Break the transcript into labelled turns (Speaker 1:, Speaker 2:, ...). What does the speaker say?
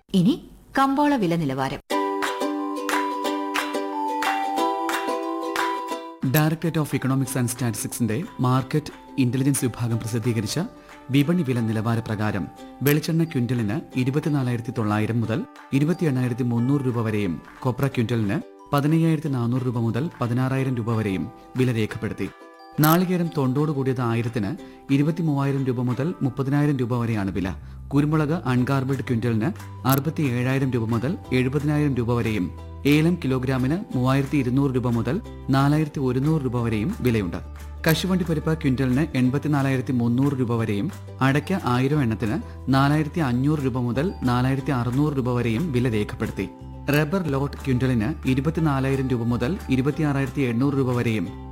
Speaker 1: ഇനി കമ്പോള വില നിലവാരം
Speaker 2: ഡയറക്ടറേറ്റ് ഓഫ് ഇക്കണോമിക്സ് ആൻഡ് സ്റ്റാറ്റിസ്റ്റിക്സിന്റെ മാർക്കറ്റ് ഇന്റലിജൻസ് വിഭാഗം പ്രസിദ്ധീകരിച്ച വിപണി വില നിലവാര പ്രകാരം വെളിച്ചെണ്ണ ക്വിന്റലിന് ഇരുപത്തിനാലായിരത്തി തൊള്ളായിരം മുതൽ ഇരുപത്തി എണ്ണായിരത്തി മുന്നൂറ് രൂപ വരെയും കൊപ്ര ക്വിന്റലിന് പതിനയ്യായിരത്തി നാനൂറ് രൂപ മുതൽ പതിനാറായിരം രൂപ വരെയും വില രേഖപ്പെടുത്തി നാളികേരം തൊണ്ടോട് കൂടിയത് ആയിരത്തിന് ഇരുപത്തി മൂവായിരം രൂപ മുതൽ മുപ്പതിനായിരം രൂപ വരെയാണ് വില കുരുമുളക് അൺഗാർബിൾഡ് ക്വിന്റലിന് അറുപത്തി ഏഴായിരം രൂപ മുതൽ എഴുപതിനായിരം രൂപ വരെയും ഏലം കിലോഗ്രാമിന് മൂവായിരത്തി ഇരുന്നൂറ് രൂപ മുതൽ നാലായിരത്തി ഒരുന്നൂറ് രൂപ വരെയും വിലയുണ്ട് കശുവണ്ടി പരിപ്പ് ക്വിന്റലിന് എൺപത്തിനാലായിരത്തി മുന്നൂറ് രൂപ വരെയും അടയ്ക്ക ആയിരം എണ്ണത്തിന് നാലായിരത്തി അഞ്ഞൂറ് രൂപ മുതൽ നാലായിരത്തി അറുന്നൂറ് രൂപ വരെയും വില രേഖപ്പെടുത്തി റബ്ബർ ലോട്ട് ക്വിന്റലിന് ഇരുപത്തിനാലായിരം രൂപ മുതൽ ഇരുപത്തിയാറായിരത്തി എണ്ണൂറ് രൂപ വരെയും